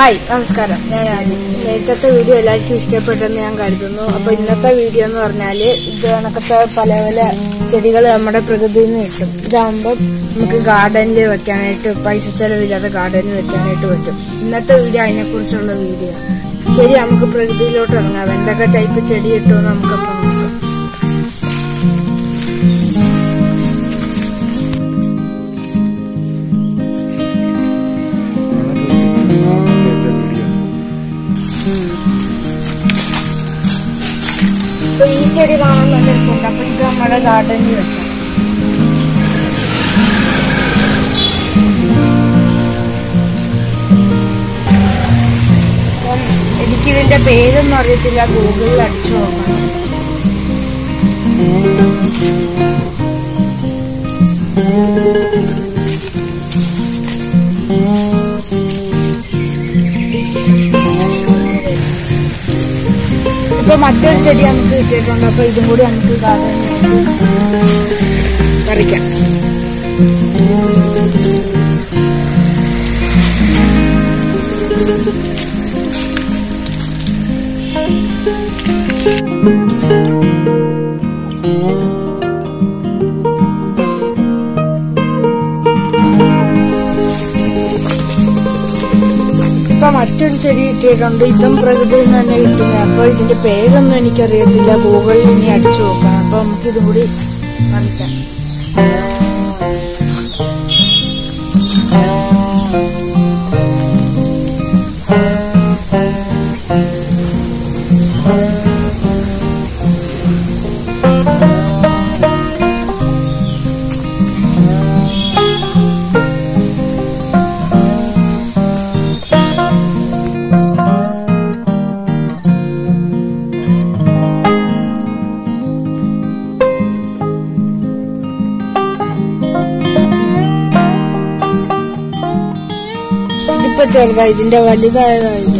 Hi നമസ്കാരം ഞാൻ Annie നേരത്തെ വീഡിയോ എല്ലാവർക്കും ഇഷ്ടപ്പെട്ടെന്ന് ഞാൻ കരുതുന്നു അപ്പൊ ഇന്നത്തെ വീഡിയോ എന്ന് പറഞ്ഞാല് ഇത് കണക്കത്തെ പല പല ചെടികൾ നമ്മുടെ പ്രകൃതിയിൽ നിന്ന് കിട്ടും ഇതാകുമ്പോൾ നമുക്ക് ഗാർഡനിൽ വെക്കാനായിട്ട് പൈസ ചെലവില്ലാതെ ഗാർഡനിൽ വെക്കാനായിട്ട് പറ്റും ഇന്നത്തെ വീഡിയോ അതിനെക്കുറിച്ചുള്ള വീഡിയോ ശരി നമുക്ക് പ്രകൃതിയിലോട്ട് ഇറങ്ങാം എന്തൊക്കെ ടൈപ്പ് ചെടി കിട്ടുമെന്ന് നമുക്കപ്പം നോക്കാം അപ്പൊ ഈ ചെടി കാണാൻ നല്ല രസമുണ്ട് അപ്പൊ ഇത് നമ്മുടെ ഗാർഡനിൽ വെക്കാം അപ്പം എനിക്കിതിന്റെ പേരൊന്നും അറിയത്തില്ല ഗൂഗിളിൽ അടിച്ചു നോക്കണം ഇപ്പൊ മറ്റൊരു ചെടി നമുക്ക് കിട്ടിയിട്ടുണ്ട് അപ്പൊ ഇതും കൂടി നമുക്ക് ഗാർഡനിൽ പറിക്കാം ഇപ്പൊ മറ്റൊരു ചെടി കിട്ടിയിട്ടുണ്ട് ഇതും പ്രകൃതിയിൽ നിന്ന് തന്നെ കിട്ടുന്നത് അപ്പൊ ഇതിന്റെ പേരൊന്നും എനിക്കറിയത്തില്ല ഗൂഗിളിൽ ഇനി അടിച്ചു നോക്കാം അപ്പൊ നമുക്ക് ഇതും കൂടി കാണിക്കാം ഇതിപ്പോ ചെറുതാ ഇതിന്റെ വലുതായതായത്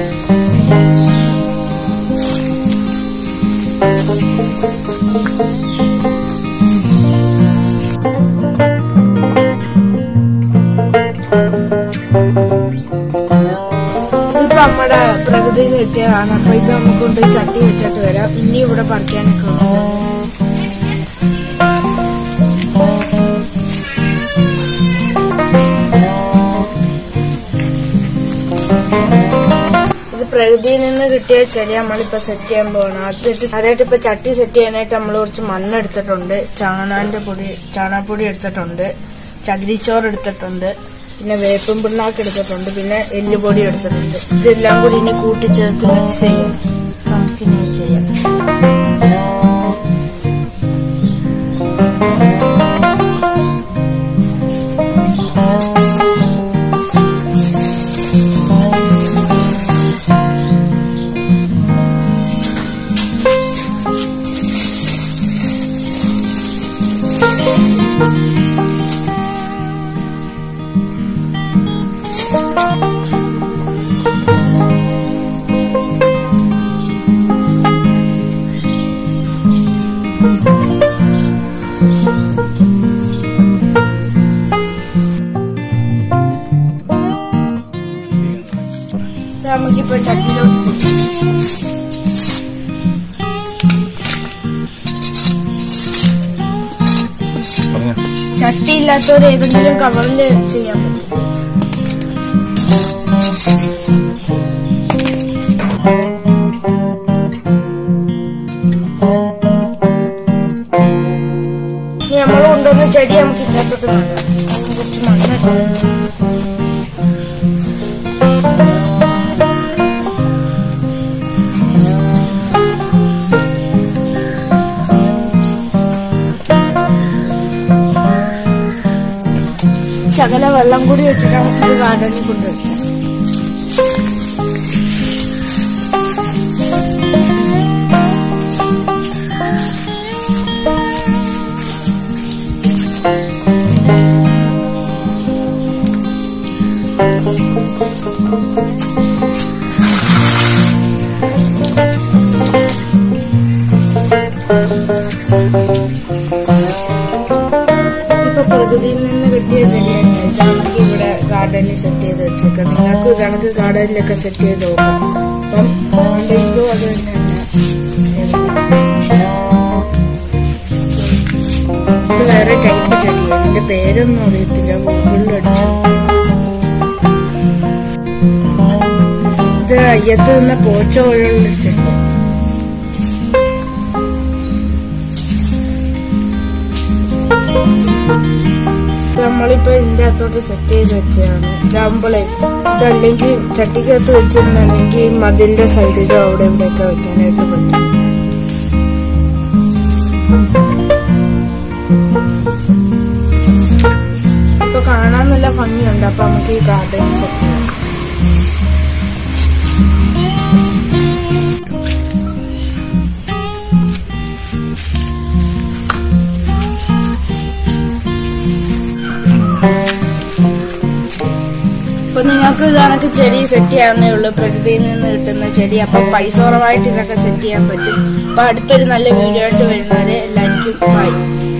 ഇതിപ്പോ നമ്മുടെ പ്രകൃതിയിൽ നിന്ന് കിട്ടിയതാണ് അപ്പൊ ഇത് നമുക്ക് കൊണ്ടുപോയി ചട്ടി വെച്ചിട്ട് വരാം ഇനി ഇവിടെ പറിക്കാനൊക്കെ ഉണ്ട് ഇത് പ്രകൃതിയിൽ നിന്ന് കിട്ടിയ ചെടി നമ്മളിപ്പോ സെറ്റ് ചെയ്യാൻ പോകണം അതിട്ട് അതായിട്ട് ഇപ്പൊ ചട്ടി സെറ്റ് ചെയ്യാനായിട്ട് നമ്മൾ കുറച്ച് മണ്ണ് എടുത്തിട്ടുണ്ട് ചാണാന്റെ പൊടി ചാണാപ്പൊടി എടുത്തിട്ടുണ്ട് ചകിരിച്ചോറ് എടുത്തിട്ടുണ്ട് പിന്നെ വേപ്പും പിണ്ണാക്ക് എടുത്തിട്ടുണ്ട് പിന്നെ എല്ലുപൊടി എടുത്തിട്ടുണ്ട് ഇതെല്ലാം കൂടി ഇനി കൂട്ടിച്ചേർത്ത് മിക്സ് ചെയ്യും നമുക്കിനി ചെയ്യാം ഇത് നമുക്കിപ്പോ ചട്ടിയിലോട്ട് ഇടാം. പറഞ്ഞോ. ചട്ടി ഇല്ലാത്തവർ ഏതെങ്കിലും കവറിൽ ചെയ്യാൻ പറ്റും ഇനി നമ്മൾ കൊണ്ടുവന്ന ചെടി നമുക്ക് ഇതിനകത്തോട്ട് നടാം കുറച്ച് മണ്ണിട്ട് ശകല വെള്ളം കൂടി വെച്ചിട്ട് നമുക്ക് ഗാർഡനിൽ കൊണ്ടുവയ്ക്കാം ഇപ്പൊ പ്രകൃതിയിൽ നിന്ന് കിട്ടിയ ചെടിയാണ് ഇത് നമുക്ക് ഇവിടെ ഗാർഡൻ ഗാർഡനിൽ സെറ്റ് ചെയ്ത് വെച്ചേക്കാം നിങ്ങൾക്ക് കണക്ക് ഗാർഡനിലൊക്കെ സെറ്റ് ചെയ്ത് നോക്കാം അപ്പം അതുകൊണ്ട് ഇതും അത് തന്നെയാണ് ഇത് വേറെ ടൈപ്പ് ചെടിയാണ് ഇതിന്റെ പേരൊന്നും അറിയത്തില്ല ഗൂഗിളിൽ അടിച്ചു ഇത് അയ്യത്ത് നിന്ന പോച്ച പോലുള്ള ചെടി ഇത് നമ്മളിപ്പോ ഇതിന്റെ അകത്തോട്ട് സെറ്റ് ചെയ്ത് വെച്ചതാണ് ഇതാകുമ്പോളേ ഇതല്ലെങ്കിൽ ചട്ടിക്കകത്ത് വെച്ചിട്ടുണ്ടെങ്കിൽ മതിലിന്റെ സൈഡിലോ അവിടെ ഇവിടെയൊക്കെ വെക്കാനായിട്ട് പറ്റും ഇപ്പൊ കാണാൻ നല്ല ഭംഗിയുണ്ട് അപ്പൊ നമുക്ക് ഈ ഗാർഡൻ സെറ്റ് ചെയ്യാം അപ്പൊ നിങ്ങൾക്ക് ഇതാണൊക്കെ ചെടി സെറ്റ് ചെയ്യാവുന്നേ ഉള്ളൂ പ്രകൃതിയിൽ നിന്ന് കിട്ടുന്ന ചെടി അപ്പൊ പൈസ കുറവായിട്ട് ഇതൊക്കെ സെറ്റ് ചെയ്യാൻ പറ്റും അപ്പൊ അടുത്തൊരു നല്ല വീഡിയോ ആയിട്ട് വരുന്നവരെ എല്ലാവർക്കും ബൈ